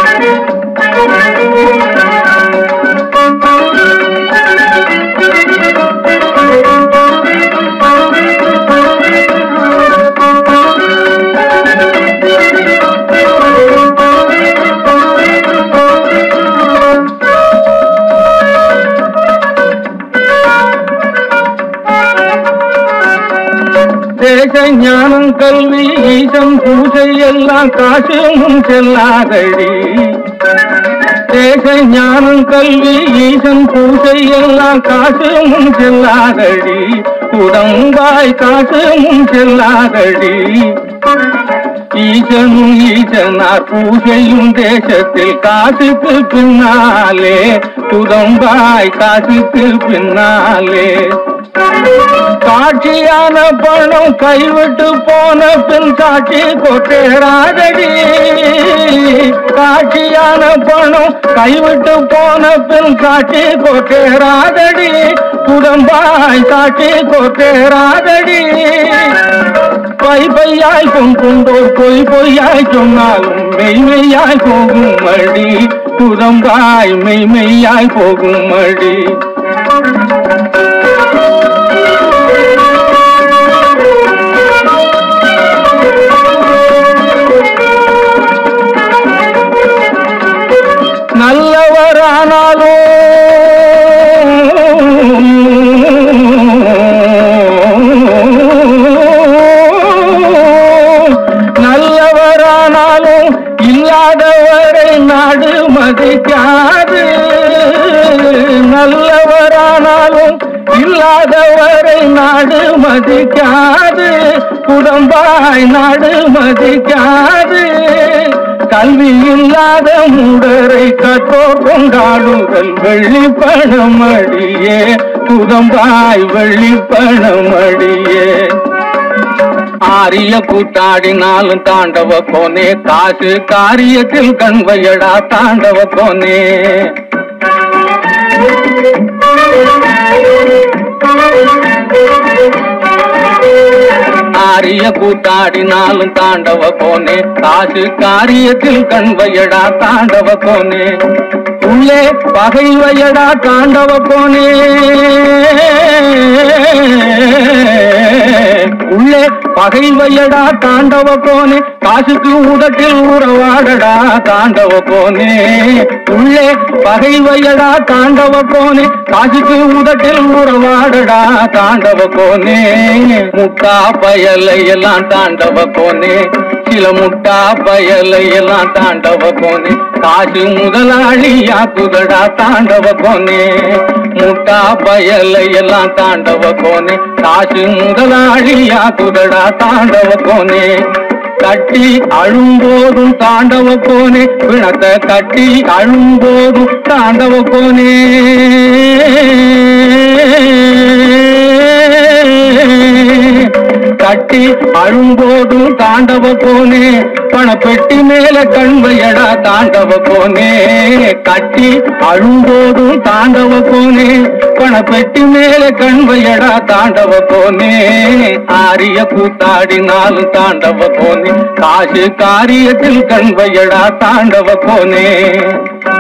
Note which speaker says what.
Speaker 1: தேச ஞானம் கல்வி ஈசம் பூஜை எல்லாம் காசு முன் செல்லாதடி தேச ஞானம் கல்வி ஈசன் பூஜை எல்லாம் காசு முன் செல்லாதடி உடம்பாய் காசு முன் செல்லாதடி ஈசனும் ஈசனார் பூஜையும் தேசத்தில் காசுக்கு பின்னாலே உடம்பாய் காசுக்கு பின்னாலே சாட்சியான பணம் கைவிட்டு போன பின் சாட்சி கொட்டேராதடி சாட்சியான பணம் கைவிட்டு போன பின் சாட்சி கொட்டேராதடி குடம்பாய் சாட்சி கொட்டேராதடி பை பையாய் கொண்டோர் பொய் பொய்யாய் சொன்னாலும் மெய்மெய்யாய் போகும் மடி குதம்பாய் மெய்மெய்யாய் போகும் மடி நல்லவரானாலும் நல்லவரானாலும் இல்லாதவரை நாடு மதிக்காது நல்லவரானாலும் இல்லாதவரை நாடு மதிக்காது குடம்பாய் நாடு மதிக்காது கல்வி இல்லாத மூடரை கற்றோர் கொண்டாடுதல் வெள்ளி பணமடியே குதம்பாய் வெள்ளி பணமடியே ஆரிய கூத்தாடினாலும் தாண்டவ கோனே காசு காரியத்தில் கண்வையடா தாண்டவ கோனே ஆரிய கூத்தாடினாலும் தாண்டவ கோனே காசு காரியத்தில் கண்வையடா தாண்டவ கோனே உள்ளே பகை வையடா தாண்டவ கோனே உள்ளே பகை வையடா தாண்டவ கோனே காசுக்கு உதட்டில் உறவாடடா தாண்டவ கோனே உள்ளே பகை வையடா தாண்டவ கோனே காசுக்கு உதட்டில் உறவாடடா தாண்டவ கோனே முட்டா பயலை எல்லாம் தாண்டவ கோனே சில முட்டா பயலை எல்லாம் தாண்டவ கோனே காசு முதலாளியா குதடா தாண்டவ கோனே முட்டா பயலை எல்லாம் தாண்டவ கோனே காசு முதலாளியா குதடா தாண்டவ கோனே கட்டி அழும்போதும் தாண்டவ கோனே பிணத்தை கட்டி அழும்போதும் தாண்டவ கோனே கட்டி அழும்போதும் தாண்டவ கோனே பணப்பெட்டி மேல கண்வையடா தாண்டவ கோனே கட்டி அழும்போதும் தாண்டவ கோனே பணப்பெட்டி மேல கண்வையடா தாண்டவ கோனே ஆரிய கூத்தாடினாலும் தாண்டவ கோனே காசு காரியத்தில் கண்வையடா தாண்டவ கோனே